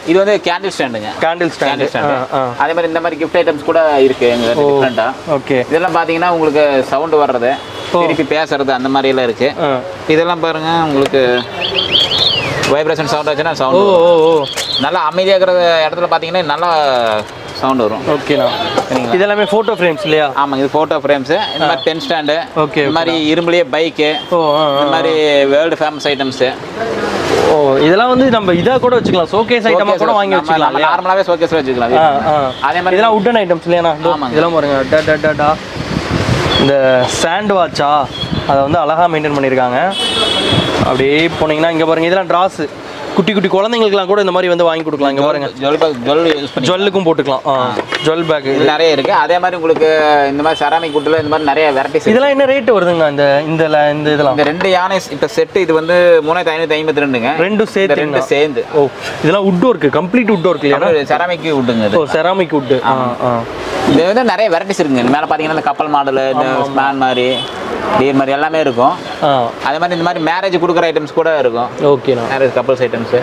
இது வந்து கேண்டில் ஸ்டாண்டுங்க கேண்டில் ஸ்டாண்டு கேண்டில் ஸ்டாண்டு ஆ அதே மாதிரி இந்த மாதிரி கிஃப்ட் ஐட்டம்ஸ் கூட இருக்கு எங்க டிஃப்ரெண்டா ஓகே இதெல்லாம் பாத்தீங்கன்னா உங்களுக்கு சவுண்ட் வர்றது திருப்பி பேசுறது அந்த மாதிரி எல்லாம் இருக்கு ஆ இதெல்லாம் பாருங்க உங்களுக்கு வைப்ரேஷன் சவுண்ட் ஆச்சுன்னா ஓ சவுண்ட் ஓ ஓ நல்லா அமைதியாக இருக்கிற இடத்துல பார்த்தீங்கன்னா நல்லா சவுண்ட் வரும் ஓகேண்ணா சரிங்களா இதெல்லாமே ஃபோட்டோ ஃப்ரேம்ஸ் இல்லையா ஆமாங்க இது ஃபோட்டோ ஃப்ரேம்ஸு இந்த மாதிரி பென் ஸ்டாண்டு ஓகே இந்த மாதிரி இரும்புலேயே பைக்கு ஓ ஆ ஆ. இந்த மாதிரி வேர்ல்டு ஃபேமஸ் ஐட்டம்ஸு ஓ இதெல்லாம் வந்து நம்ம இதாக கூட வச்சுக்கலாம் ஷோகேஸ் ஐட்டமாக கூட வாங்கி வச்சுக்கலாம் இல்லையா நார்மலாகவே ஷோகேஸில் வச்சுக்கலாம் ஆ வீட்டுல. ஆ அதே மாதிரி இதெல்லாம் உட்டன் ஐட்டம்ஸ் இல்லையாண்ணா இதோ, ஆமாங்க. இதெல்லாம் பாருங்க டா டா டா டா இந்த சாண்ட் வாட்சா அதை வந்து அழகாக மெயின்டைன் பண்ணியிருக்காங்க அப்படியே போனீங்கன்னா இங்கே பாருங்க இதெல்லாம் ட்ராஸ் குட்டி குட்டி குழந்தைங்களுக்குலாம் கூட இந்த மாதிரி வந்து வாங்கி கொடுக்கலாம் இங்கே பாருங்க ஜுவல் பேக் ஜுவல் யூஸ் பண்ணி ஜுவல்லுக்கும் போட்டுக்கலாம் ஆ ஜுவல் பேக் இது நிறைய இருக்கு அதே மாதிரி உங்களுக்கு இந்த மாதிரி செராமிக் குட்டில் இந்த மாதிரி நிறைய வெரைட்டிஸ் இதெல்லாம் என்ன ரேட் வருதுங்க இந்த இந்த ல- இந்த இதெல்லாம் இந்த ரெண்டு யானை இப்போ செட்டு இது வந்து மூணாயிரத்தி ஐநூற்றி ஐம்பத்தி ரெண்டுங்க ரெண்டும் இந்த சேர்த்து ரெண்டு சேர்ந்து ஓ இதெல்லாம் wood work complete wood work இல்லையா செராமிக் விட்டுங்க இது ஓ செராமிக் உட்டு ஆ ஆ இது வந்து நிறைய வெரைட்டிஸ் இருக்குங்க இது மேலே பார்த்தீங்கன்னா இந்த கப்பல் மாடல் இந்த ஸ்மேன் மாதிரி டீர் மாதிரி எல்லாமே இருக்கும் ஆ அதே மாதிரி இந்த மாதிரி மேரேஜ் கொடுக்குற ஐட்டம்ஸ் கூட இருக்கும் ஓகேண்ணா மேரேஜ் கப்பல்ஸ் ஐட்டம்ஸு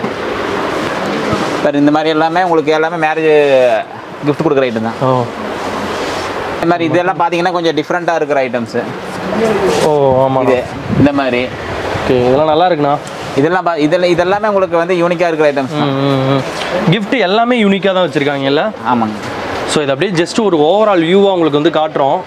சார் இந்த மாதிரி எல்லாமே உங்களுக்கு எல்லாமே மேரேஜ் gift கொடுக்குற ஐட்டம் தான் ஓ இந்த மாதிரி இதெல்லாம் பார்த்தீங்கன்னா கொஞ்சம் டிஃப்ரெண்ட்டாக இருக்கிற ஐட்டம்ஸு ஓ ஆமாம் இது இந்த மாதிரி ஓகே இதெல்லாம் நல்லா இருக்குண்ணா இதெல்லாம் பா- இதெல்லாம் இதெல்லாமே உங்களுக்கு வந்து யூனிக்காக இருக்கிற ஐட்டம்ஸ் தான் கிஃப்ட் எல்லாமே யூனிக்காக தான் வச்சுருக்காங்கல்ல ஆமாங்க ஸோ இது அப்படியே ஜஸ்ட் ஒரு ஓவரால் வியூவாக உங்களுக்கு வந்து காட்டுறோம்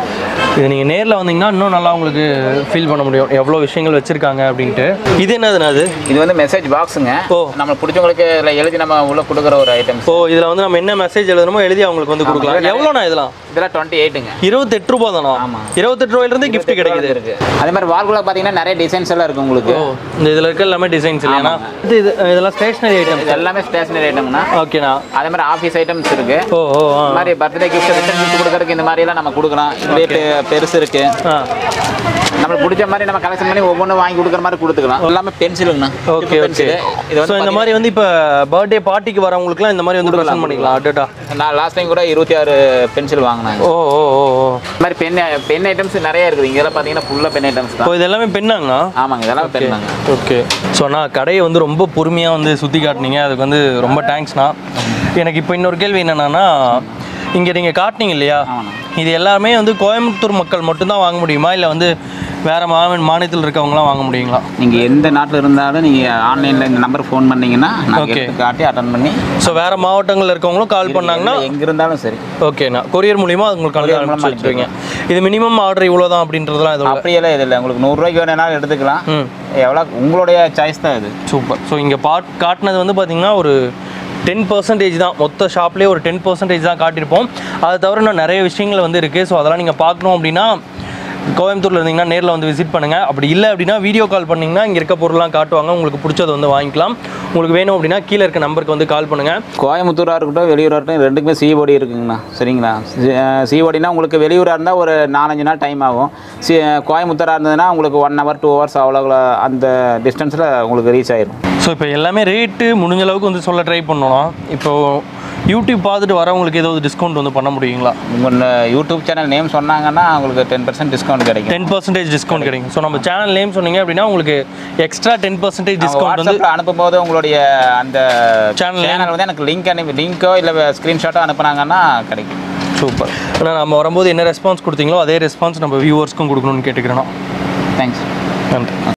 இது நீங்கள் நேரில் வந்தீங்கன்னா இன்னும் நல்லா உங்களுக்கு ஃபீல் பண்ண முடியும் எவ்வளோ விஷயங்கள் வச்சுருக்காங்க அப்படின்ட்டு இது என்னதுண்ணா அது இது வந்து மெசேஜ் பாக்ஸுங்க ஓ. நம்ம பிடிச்சவங்களுக்கு இதில் எழுதி நம்ம உள்ள கொடுக்குற ஒரு ஐட்டம்ஸ் ஓ இதில் வந்து நம்ம என்ன மெசேஜ் எழுதணுமோ எழுதி அவங்களுக்கு வந்து கொடுக்கலாம் எவ்வளோண்ணா இதெல்லாம் இதெல்லாம் டுவெண்ட்டி எயிட்டுங்க இருபத்தெட்டு ரூபா தானா ஆமா. இருபத்தெட்டு ரூபாயிலிருந்து கிஃப்ட் கிடைக்குது இருக்கு அதே மாதிரி வால்குள்ள பார்த்தீங்கன்னா நிறைய டிசைன்ஸ் எல்லாம் இருக்கு உங்களுக்கு ஓ இந்த இதில் இருக்க எல்லாமே டிசைன்ஸ் இல்லையாண்ணா இது இது இதெல்லாம் ஸ்டேஷ்னரி ஐட்டம் இது எல்லாமே ஸ்டேஷனரி ஐட்டம்னா ஓகேண்ணா அதே மாதிரி ஆஃபீஸ் ஐட்டம்ஸ் இருக்கு ஓ ஓ ஆ இந்த மாதிரி பர்த்டே கிஃப்ட் ரிட்டர்ன் கிஃப்ட் கொடுக்கறதுக்கு இந்த மாதிரி எல்லாம் நம்ம கொடுக்கலாம் இதுலேயே பெ- பெருசு இருக்கு ஆ நம்மளுக்கு பிடிச்ச மாதிரி நம்ம கலெக்ஷன் பண்ணி ஒவ்வொன்றும் வாங்கி கொடுக்குற மாதிரி கொடுத்துக்கலாம் எல்லாமே பென்சிலுங்கண்ணா ஓகே ஓகே பென்சில் இது ஸோ வந்து இந்த மாதிரி வந்து இப்போ பர்த்டே பார்ட்டிக்கு வரவங்களுக்குலாம் இந்த மாதிரி வந்து ப்ரெசென்ட் பண்ணிக்கலாம் அடடா நான் லாஸ்ட் டைம் கூட இருபத்தி ஆறு பென்சில் வாங்கினாங்க ஓ ஓ ஓ ஓ இந்த மாதிரி பென் பென் ஐட்டம்ஸ் நிறைய இருக்குது இங்கெல்லாம் பார்த்தீங்கன்னா ஃபுல்லாக பென் ஐட்டம்ஸ் இப்போ தான் இது எல்லாமே பெண்ணாங்கண்ணா ஆமாங்க இதெல்லாம் பென் தாங்க ஓகே ஸோ நான் கடையை வந்து ரொம்ப பொறுமையாக வந்து சுற்றி காட்டினீங்க அதுக்கு வந்து ரொம்ப தேங்க்ஸ்ண்ணா எனக்கு இப்போ இன்னொரு கேள்வி என்னென்னா இங்கே நீங்கள் காட்டினீங்க இல்லையா ஆமாண்ணா இது எல்லாமே வந்து கோயம்புத்தூர் மக்கள் மட்டும்தான் வாங்க முடியுமா இல்லை வந்து வேறு மாநில மாநிலத்தில் இருக்கவங்களாம் வாங்க முடியுங்களா நீங்கள் எந்த நாட்டில் இருந்தாலும் நீங்கள் ஆன்லைனில் இந்த நம்பர் ஃபோன் பண்ணீங்கன்னா நான் Okay. எடுத்து காட்டி அட்டன் பண்ணி ஸோ வேறு மாவட்டங்களில் இருக்கவங்களும் கால் பண்ணாங்கன்னா எங்கே இருந்தாலும் சரி ஓகேண்ணா கொரியர் மூலியமா அது உங்களுக்கு Courier அனுப்பி மூலமா வச்சுருவீங்க இது மினிமம் ஆர்டர் இவ்வளோ தான் அப்படின்றதுலாம் எதுவும் இல்லை அப்படியெல்லாம் இது இல்லை உங்களுக்கு நூறுரூவாய்க்கு வேணும்னாலும் எடுத்துக்கலாம் ம் எவ்வளோ உங்களுடைய சாய்ஸ் தான் இது சூப்பர் ஸோ இங்கே பாட் காட்டினது வந்து பார்த்தீங்கன்னா ஒரு டென் பர்சன்டேஜ் தான் மொத்த ஷாப்லேயே ஒரு டென் பர்சன்டேஜ் தான் காட்டியிருப்போம் அதை தவிர இன்னும் நிறைய விஷயங்கள் வந்து இருக்குது ஸோ அதெல்லாம் நீங்கள் பார்க்கணும் அப்படின்னா கோயம்புத்தூர்ல இருந்தீங்கன்னா நேரில் வந்து விசிட் பண்ணுங்கள் அப்படி இல்லை அப்படின்னா வீடியோ கால் பண்ணிங்கன்னா இங்கே இருக்க பொருள்லாம் காட்டுவாங்க உங்களுக்கு பிடிச்சதை வந்து வாங்கிக்கலாம் உங்களுக்கு வேணும் அப்படின்னா கீழே இருக்க நம்பருக்கு வந்து கால் பண்ணுங்கள் கோயம்புத்தூராக இருக்கட்டும் வெளியூராக இருக்கட்டும் ரெண்டுக்குமே சிஓடி இருக்குங்கண்ணா சரிங்களா சிஓடினா உங்களுக்கு வெளியூராக இருந்தால் ஒரு நாலஞ்சு நாள் டைம் ஆகும் சி கோயம்புத்தூராக இருந்ததுன்னா உங்களுக்கு ஒன் ஹவர் டூ ஹவர்ஸ் அவ்வளோ அந்த டிஸ்டன்ஸில் உங்களுக்கு ரீச் ஆயிரும் ஸோ இப்போ எல்லாமே ரேட்டு முடிஞ்ச அளவுக்கு வந்து சொல்ல ட்ரை பண்ணோம் இப்போ யூடியூப் பார்த்துட்டு வரவங்களுக்கு ஏதாவது டிஸ்கவுண்ட் வந்து பண்ண முடியுங்களா உங்கள் யூடியூப் சேனல் நேம் சொன்னாங்கன்னா உங்களுக்கு டென் பர்சன்ட் டிஸ்கவுண்ட் கிடைக்கும் டென் பர்சன்டேஜ் டிஸ்கவுண்ட் கிடைக்கும் ஸோ நம்ம சேனல் நேம் சொன்னீங்க அப்படின்னா உங்களுக்கு எக்ஸ்ட்ரா டென் பர்சன்டேஜ் டிஸ்கவுண்ட் வந்து வாட்ஸ்அப்பில் அனுப்பும்போது உங்களுடைய அந்த Channel name. சேனல் வந்து எனக்கு லிங்க் அனுப்பி லிங்க்கோ இல்லை ஸ்க்ரீன்ஷாட்டோ அனுப்புனாங்கன்னா கிடைக்கும் சூப்பர் ஆனால் நம்ம வரும்போது என்ன ரெஸ்பான்ஸ் கொடுத்தீங்களோ அதே ரெஸ்பான்ஸ் நம்ம வியூவர்ஸ்க்கும் கொடுக்கணும்னு கேட்டுக்கிறோம் தேங்க்ஸ் நன்றி